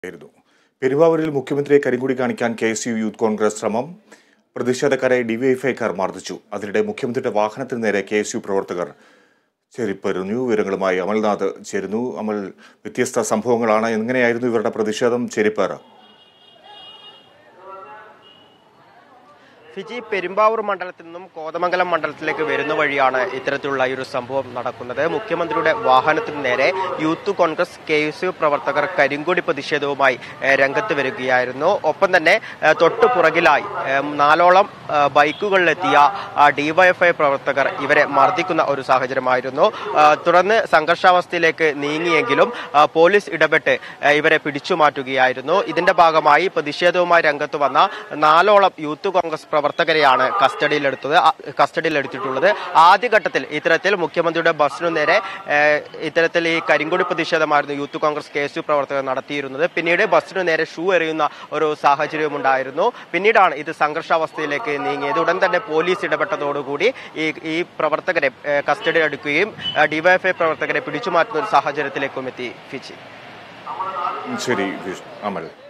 ആയിരുന്നു പെരുമ്പാവൂരിൽ മുഖ്യമന്ത്രിയെ കരിങ്കുടി കാണിക്കാൻ K S U youth Congress ശ്രമം പ്രതിഷേധക്കാരെ ഡിവൈഎഫ്ഐക്കാർ മർദ്ദിച്ചു അതിനിടെ മുഖ്യമന്ത്രിയുടെ വാഹനത്തിന് നേരെ കെ എസ് യു പ്രവർത്തകർ ചെരിപ്പെറിഞ്ഞു വിവരങ്ങളുമായി അമൽനാഥ് ചേരുന്നു അമൽ വ്യത്യസ്ത സംഭവങ്ങളാണ് എങ്ങനെയായിരുന്നു ഇവരുടെ പ്രതിഷേധം ചെരിപ്പേറ് ഫിജി പെരുമ്പാവൂർ മണ്ഡലത്തിൽ നിന്നും കോതമംഗലം മണ്ഡലത്തിലേക്ക് വരുന്ന വഴിയാണ് ഇത്തരത്തിലുള്ള ഈ ഒരു സംഭവം നടക്കുന്നത് മുഖ്യമന്ത്രിയുടെ വാഹനത്തിന് നേരെ youth Congress K S U പ്രവർത്തകർ കരിങ്കൊടി പ്രതിഷേധവുമായി ഏഹ്, രംഗത്ത് വരികയായിരുന്നു ഒപ്പം തന്നെ ഏഹ്, തൊട്ടു പുറകിലായി ഏഹ്, നാലോളം ഏഹ്, ബൈക്കുകളിലെത്തിയ ആ, ഡിവൈഎഫ്ഐ പ്രവർത്തകർ ഇവരെ മർദ്ദിക്കുന്ന ഒരു സാഹചര്യമായിരുന്നു ആ, തുടർന്ന് സംഘർഷാവസ്ഥയിലേക്ക് നീങ്ങിയെങ്കിലും ആ, പോലീസ് ഇടപെട്ട് ഏഹ്, ഇവരെ പിടിച്ചു മാറ്റുകയായിരുന്നു ഇതിന്റെ ഭാഗമായി പ്രതിഷേധവുമായി രംഗത്ത് വന്ന നാലോളം യൂത്ത് കോൺഗ്രസ് പ്രവർത്തകരെയാണ് കസ്റ്റഡിയിലെടുത്തത് ആ, കസ്റ്റഡിയിലെടുത്തിട്ടുള്ളത് ആദ്യഘട്ടത്തിൽ ഇത്തരത്തിൽ മുഖ്യമന്ത്രിയുടെ ബസ്സിനു നേരെ ഏഹ്, ഇത്തരത്തിൽ ഈ കരിങ്കൊടി പ്രതിഷേധമായിരുന്നു youth Congress K S U പ്രവർത്തകർ നടത്തിയിരുന്നത് പിന്നീട് ബസ്സിനു നേരെ ഷൂ എറിയുന്ന ഒരു സാഹചര്യവും ഉണ്ടായിരുന്നു പിന്നീടാണ് ഇത് സംഘർഷാവസ്ഥയിലേക്ക് നീങ്ങിയത് ഉടൻ തന്നെ പോലീസ് ഇടപെട്ടതോടുകൂടി ഈ ഈ പ്രവർത്തകരെ ഏഹ്, കസ്റ്റഡിയിലെടുക്കുകയും ഏഹ്, ഡിവൈഎഫ്ഐ പ്രവർത്തകരെ പിടിച്ചുമാറ്റുന്ന ഒരു സാഹചര്യത്തിലേക്കും എത്തി ഫിജി ശരി വിഷ്- അമൽ